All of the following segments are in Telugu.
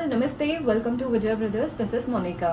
ఆల్ నమస్తే welcome to Vijaya brothers this is Monika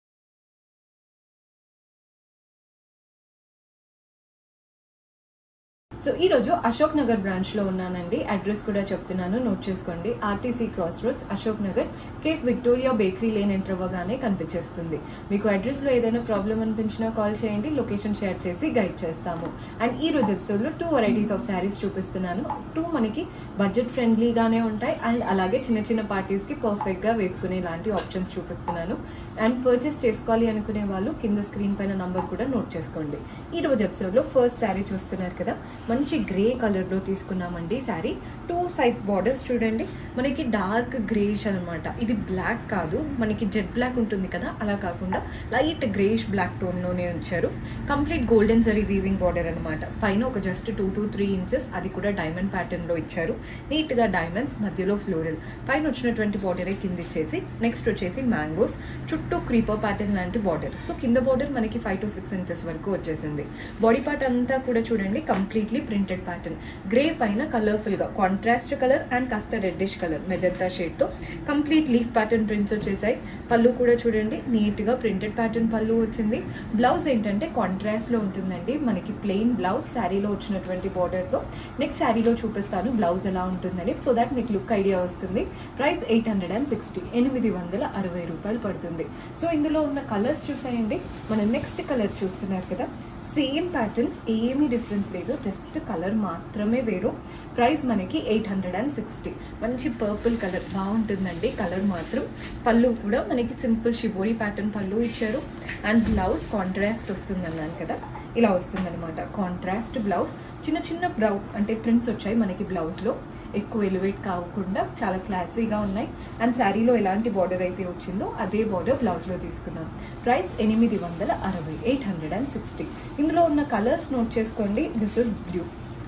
so ఈ రోజు అశోక్ నగర్ బ్రాంచ్ లో ఉన్నానండి అడ్రస్ కూడా చెప్తున్నాను నోట్ చేసుకోండి RTC cross roads Ashok Nagar cafe Victoria bakery lane enter అవ్వగానే కనిపించేస్తుంది మీకు అడ్రస్ లో ఏదైనా ప్రాబ్లం అనిపించినా కాల్ చేయండి లొకేషన్ షేర్ చేసి గైడ్ చేస్తాము అండ్ ఈ రోజు ఎపిసోడ్ లో టూ వెరైటీస్ ఆఫ్ శారీస్ చూపిస్తున్నాను టూ మనకి బడ్జెట్ ఫ్రెండ్లీగానే ఉంటాయి అండ్ అలాగే చిన్న చిన్న పార్టీస్ కి పర్ఫెక్ట్ గా వేసుకునే లాంటి ఆప్షన్స్ చూపిస్తున్నాను అండ్ పర్చేస్ చేసుకోవాలి అనుకునే వాళ్ళు కింద స్క్రీన్ పైన నంబర్ కూడా నోట్ చేసుకోండి ఈ రోజు ఎపిసోడ్ లో ఫస్ట్ శారీ చూస్తున్నారు కదా మంచి గ్రే కలర్ లో తీసుకున్నామండి శారీ టూ సైడ్స్ బార్డర్స్ చూడండి మనకి డార్క్ గ్రేష్ అన్నమాట ఇది బ్లాక్ కాదు మనకి జెడ్ బ్లాక్ ఉంటుంది కదా అలా కాకుండా లైట్ గ్రేష్ బ్లాక్ టోన్ లోనే ఉంచారు complete golden zari weaving border అన్నమాట పైన ఒక just two to three inches అది కూడా డైమండ్ ప్యాటర్న్ లో ఇచ్చారు నీట్ గా డైమండ్స్ మధ్యలో ఫ్లోరల్ పైన వచ్చినటువంటి బార్డరే కింద ఇచ్చేసి నెక్స్ట్ వచ్చేసి మ్యాంగోస్ చుట్టూ క్రీపర్ ప్యాటర్న్ లాంటి బార్డర్ సో కింద బార్డర్ మనకి ఫైవ్ టు సిక్స్ ఇంచెస్ వరకు వచ్చేసింది బాడీ పార్ట్ అంతా కూడా చూడండి కంప్లీట్లీ ప్రింటెడ్ ప్యాటర్న్ గ్రే పైన కలర్ఫుల్ గా కాంట్రాస్ట్ కలర్ అండ్ కాస్త రెడ్డిష్ కలర్ మెజంతా షేడ్ తో కంప్లీట్ లీఫ్ ప్యాటర్న్ ప్రింట్స్ వచ్చేసాయి పళ్ళు కూడా చూడండి నీట్ గా ప్రింటెడ్ ప్యాటర్న్ పళ్ళు వచ్చింది బ్లౌజ్ ఏంటంటే కాంట్రాస్ట్ లో ఉంటుందండి మనకి ప్లెయిన్ బ్లౌజ్ శారీలో వచ్చినటువంటి బార్డర్ తో నెక్స్ట్ శారీలో చూపిస్తాను బ్లౌజ్ ఎలా ఉంటుందని సో దాట్ మీకు లుక్ ఐడియా వస్తుంది price eight hundred and sixty ఎనిమిది వందల అరవై రూపాయలు పడుతుంది సో ఇందులో ఉన్న కలర్స్ చూసేయండి మన నెక్స్ట్ కలర్ చూస్తున్నారు కదా సేమ్ ప్యాటర్న్ ఏమీ డిఫరెన్స్ లేదు జస్ట్ కలర్ మాత్రమే వేరు ప్రైస్ మనకి ఎయిట్ హండ్రెడ్ అండ్ సిక్స్టీ మంచి పర్పుల్ కలర్ బాగుంటుందండి కలర్ మాత్రం పళ్ళు కూడా మనకి సింపుల్ షిబోరి ప్యాటర్న్ పళ్ళు ఇచ్చారు అండ్ బ్లౌజ్ కాంట్రాస్ట్ వస్తుంది అన్నాను కదా ఇలా వస్తుందన్నమాట కాంట్రాస్ట్ బ్లౌజ్ చిన్న చిన్న బ్రౌ అంటే ప్రింట్స్ వచ్చాయి మనకి బ్లౌజ్లో ఎక్కువ ఎలివేట్ కాకుండా చాలా క్లాసీగా ఉన్నాయి అండ్ శారీలో ఎలాంటి బార్డర్ అయితే వచ్చిందో అదే బార్డర్ బ్లౌజ్లో తీసుకున్నాం ప్రైస్ ఎనిమిది వందల అరవై ఎయిట్ హండ్రెడ్ అండ్ సిక్స్టీ ఇందులో ఉన్న కలర్స్ నోట్ చేసుకోండి దిస్ ఇస్ బ్లూ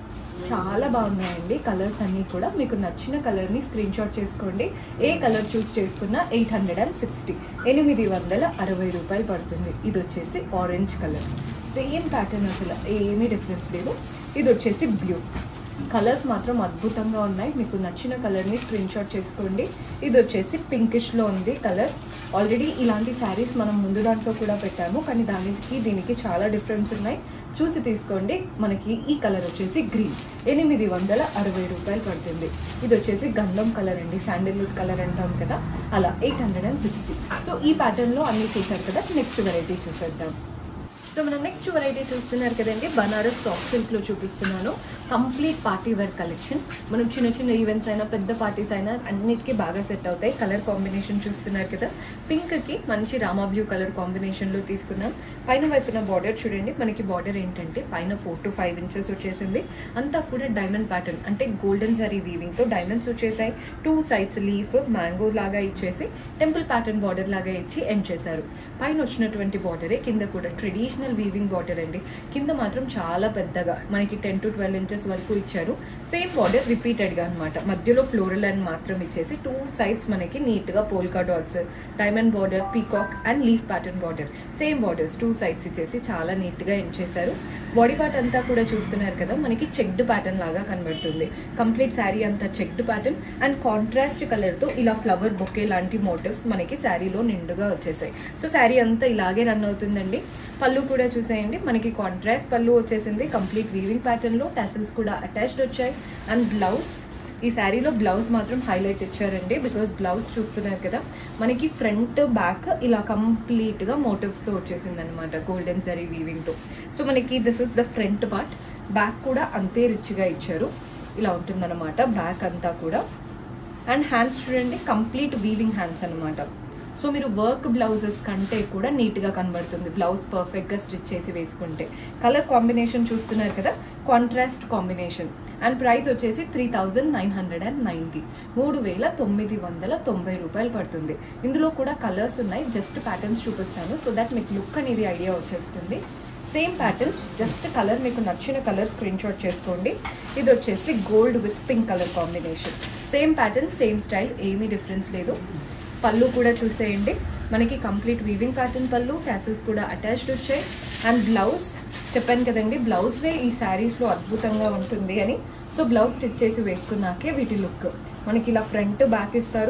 చాలా బాగున్నాయండి కలర్స్ అన్నీ కూడా మీకు నచ్చిన కలర్ని స్క్రీన్ షాట్ చేసుకోండి ఏ కలర్ చూస్ చేసుకున్నా ఎయిట్ హండ్రెడ్ అండ్ సిక్స్టీ ఎనిమిది వందల అరవై రూపాయలు పడుతుంది ఇది వచ్చేసి ఆరెంజ్ కలర్ సేమ్ ప్యాటర్న్ అసలు ఏమీ డిఫరెన్స్ లేదు ఇది వచ్చేసి బ్లూ కలర్స్ మాత్రం అద్భుతంగా ఉన్నాయి మీకు నచ్చిన కలర్ని స్క్రీన్ షాట్ చేసుకోండి ఇది వచ్చేసి పింకిష్లో ఉంది కలర్ ఆల్రెడీ ఇలాంటి శారీస్ మనం ముందు దాంట్లో కూడా పెట్టాము కానీ దానికి దీనికి చాలా డిఫరెన్స్ ఉన్నాయి చూసి తీసుకోండి మనకి ఈ కలర్ వచ్చేసి గ్రీన్ ఎనిమిది వందల అరవై రూపాయలు పడుతుంది ఇది వచ్చేసి గంధం కలర్ అండి శాండిల్వుడ్ కలర్ అంటాం కదా అలా eight hundred and sixty so ఈ ప్యాటర్న్లో అన్ని చూసారు కదా నెక్స్ట్ వెరైటీ చూసేద్దాం సో మనం నెక్స్ట్ వెరైటీ చూస్తున్నారు కదండి బనారస్ సాఫ్ట్ సిల్క్ లో చూపిస్తున్నాను కంప్లీట్ పార్టీ వేర్ కలెక్షన్ మనం చిన్న చిన్న ఈవెంట్స్ అయినా పెద్ద పార్టీస్ అయినా అన్నిటికీ బాగా సెట్ అవుతాయి కలర్ కాంబినేషన్ చూస్తున్నారు కదా పింక్ కి మంచి రామా బ్లూ కలర్ కాంబినేషన్ లో తీసుకున్నాం పైన వైపున బార్డర్ చూడండి మనకి బార్డర్ ఏంటంటే పైన ఫోర్ టు ఫైవ్ ఇంచెస్ వచ్చేసింది అంతా కూడా డైమండ్ ప్యాటర్న్ అంటే గోల్డెన్ సారీ వీవింగ్ తో డైమండ్స్ వచ్చేసాయి టూ సైడ్స్ లీఫ్ మ్యాంగో లాగా ఇచ్చేసి టెంపుల్ ప్యాటర్న్ బార్డర్ లాగా ఇచ్చి ఎండ్ చేశారు పైన వచ్చినటువంటి బార్డరే కింద కూడా ట్రెడిషనల్ వీవింగ్ బార్డర్ అండి కింద మాత్రం చాలా పెద్దగా మనకి టెన్ టు ట్వెల్వ్ ఇంచెస్ వరకు ఇచ్చారు సేమ్ బార్డర్ రిపీటెడ్ గా అనమాట మధ్యలో ఫ్లోరల్ అండ్ మాత్రం ఇచ్చేసి టూ సైడ్స్ మనకి నీట్ గా polka dots diamond border peacock and leaf pattern border same borders two sides ఇచ్చేసి చాలా నీట్ గా ఎండ్ చేశారు బాడీ పార్ట్ అంతా కూడా చూస్తున్నారు కదా మనకి చెక్డ్ ప్యాటర్న్ లాగా కనబడుతుంది కంప్లీట్ శారీ అంతా checked pattern and contrast colour తో ఇలా ఫ్లవర్ బొకే లాంటి మోటివ్స్ మనకి శారీలో నిండుగా వచ్చేసాయి సో శారీ అంతా ఇలాగే రన్ అవుతుందండి పళ్ళు కూడా చూసేయండి మనకి కాంట్రాస్ట్ పళ్ళు వచ్చేసింది కంప్లీట్ వీవింగ్ ప్యాటర్న్ లో టాసిల్స్ కూడా అటాచ్డ్ వచ్చాయి అండ్ బ్లౌజ్ ఈ శారీలో బ్లౌజ్ మాత్రం హైలైట్ ఇచ్చారండి బికాస్ బ్లౌజ్ చూస్తున్నారు కదా మనకి ఫ్రంట్ బ్యాక్ ఇలా కంప్లీట్ గా మోటివ్స్ తో వచ్చేసింది అనమాట గోల్డెన్ జరీ వీవింగ్ తో సో మనకి this is the front part back కూడా అంతే రిచ్ గా ఇచ్చారు ఇలా ఉంటుందన్నమాట బ్యాక్ అంతా కూడా అండ్ హ్యాండ్స్ చూడండి కంప్లీట్ వీవింగ్ హ్యాండ్స్ అనమాట సో మీరు వర్క్ బ్లౌజెస్ కంటే కూడా నీట్గా కనబడుతుంది బ్లౌజ్ పర్ఫెక్ట్గా స్టిచ్ చేసి వేసుకుంటే కలర్ కాంబినేషన్ చూస్తున్నారు కదా కాంట్రాస్ట్ కాంబినేషన్ అండ్ ప్రైస్ వచ్చేసి three thousand nine hundred and ninety మూడు వేల తొమ్మిది వందల తొంభై రూపాయలు పడుతుంది ఇందులో కూడా కలర్స్ ఉన్నాయి జస్ట్ ప్యాటర్న్స్ చూపిస్తాను సో దట్ మీకు లుక్ అనేది ఐడియా వచ్చేస్తుంది సేమ్ ప్యాటర్న్ జస్ట్ కలర్ మీకు నచ్చిన కలర్ స్క్రీన్ షాట్ చేసుకోండి ఇది వచ్చేసి gold with pink colour combination same pattern same style ఏమీ డిఫరెన్స్ లేదు పళ్ళు కూడా చూసేయండి మనకి కంప్లీట్ వీవింగ్ ప్యాటర్న్ పళ్ళు క్యాసిల్స్ కూడా అటాచ్డ్ వచ్చాయి అండ్ బ్లౌజ్ చెప్పాను కదండి బ్లౌజ్దే ఈ శారీస్లో అద్భుతంగా ఉంటుంది అని సో బ్లౌజ్ స్టిచ్ చేసి వేసుకున్నాకే వీటి లుక్ మనకి ఇలా ఫ్రంట్ బ్యాక్ ఇస్తారు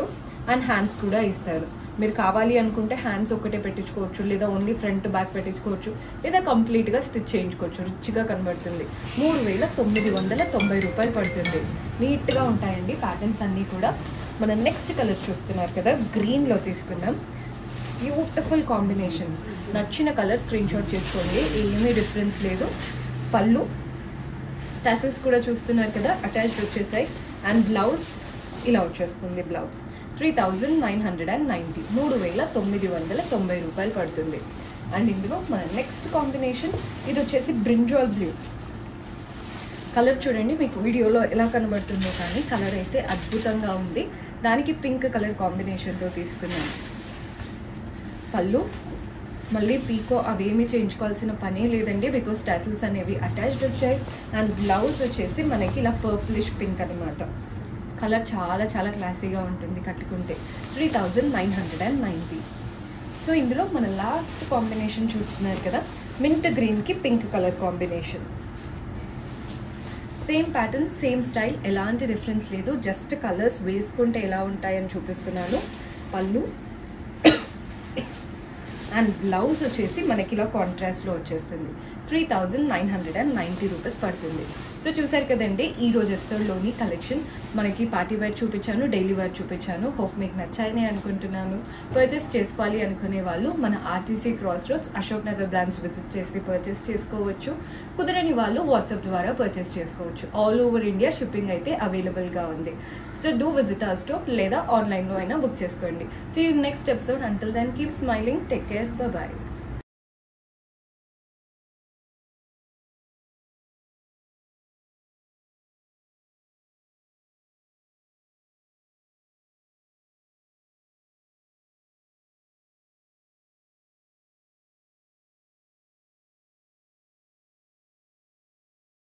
అండ్ హ్యాండ్స్ కూడా ఇస్తారు మీరు కావాలి అనుకుంటే హ్యాండ్స్ ఒక్కటే పెట్టించుకోవచ్చు లేదా ఓన్లీ ఫ్రంట్ బ్యాక్ పెట్టించుకోవచ్చు లేదా కంప్లీట్గా స్టిచ్ చేయించుకోవచ్చు రిచ్గా కనబడుతుంది మూడు వేల తొమ్మిది వందల తొంభై రూపాయలు పడుతుంది నీట్గా ఉంటాయండి ప్యాటర్న్స్ అన్నీ కూడా మనం నెక్స్ట్ కలర్ చూస్తున్నారు కదా గ్రీన్లో తీసుకున్నాం బ్యూటిఫుల్ కాంబినేషన్స్ నచ్చిన కలర్ స్క్రీన్ షాట్ చేసుకోండి ఏమీ డిఫరెన్స్ లేదు పళ్ళు టాసిల్స్ కూడా చూస్తున్నారు కదా అటాచ్డ్ వచ్చేసాయి అండ్ బ్లౌజ్ ఇలా వచ్చేస్తుంది blouse three thousand nine hundred and ninety మూడు వేల తొమ్మిది వందల తొంభై రూపాయలు పడుతుంది అండ్ ఇందులో మన నెక్స్ట్ కాంబినేషన్ ఇది వచ్చేసి బ్రింజాల్ బ్లూ కలర్ చూడండి మీకు వీడియోలో ఎలా కనబడుతుందో కానీ కలర్ అయితే అద్భుతంగా ఉంది దానికి పింక్ కలర్ కాంబినేషన్తో తీసుకున్నాను పళ్ళు మళ్ళీ పీకో అవేమీ చేయించుకోవాల్సిన పనే లేదండి బికాస్ టాసిల్స్ అనేవి అటాచ్డ్ వచ్చాయి అండ్ బ్లౌజ్ వచ్చేసి మనకి ఇలా పర్పులిష్ పింక్ అనమాట కలర్ చాలా చాలా క్లాసీగా ఉంటుంది కట్టుకుంటే three thousand nine hundred and ninety so ఇందులో మన లాస్ట్ కాంబినేషన్ చూస్తున్నారు కదా మింట్ గ్రీన్కి pink colour combination same pattern same style ఎలాంటి డిఫరెన్స్ లేదు జస్ట్ కలర్స్ వేసుకుంటే ఎలా ఉంటాయని చూపిస్తున్నాను పళ్ళు అండ్ బ్లౌజ్ వచ్చేసి మనకి ఇలా కాంట్రాస్ట్లో వచ్చేస్తుంది three thousand nine hundred and ninety rupees పడుతుంది సో చూసారు కదండి ఈ రోజు ఎపిసోడ్లోని కలెక్షన్ మనకి పార్టీ వేర్ చూపించాను డైలీ వేర్ చూపించాను హోప్ మీకు నచ్చాయని అనుకుంటున్నాను పర్చేస్ చేసుకోవాలి అనుకునే వాళ్ళు మన RTC cross roads Ashok Nagar branch visit చేసి పర్చేస్ చేసుకోవచ్చు కుదరని వాళ్ళు వాట్సాప్ ద్వారా పర్చేస్ చేసుకోవచ్చు ఆల్ ఓవర్ ఇండియా షిప్పింగ్ అయితే అవైలబుల్గా ఉంది so do visit our store లేదా ఆన్లైన్లో అయినా బుక్ చేసుకోండి so you next episode until then keep smiling take care bye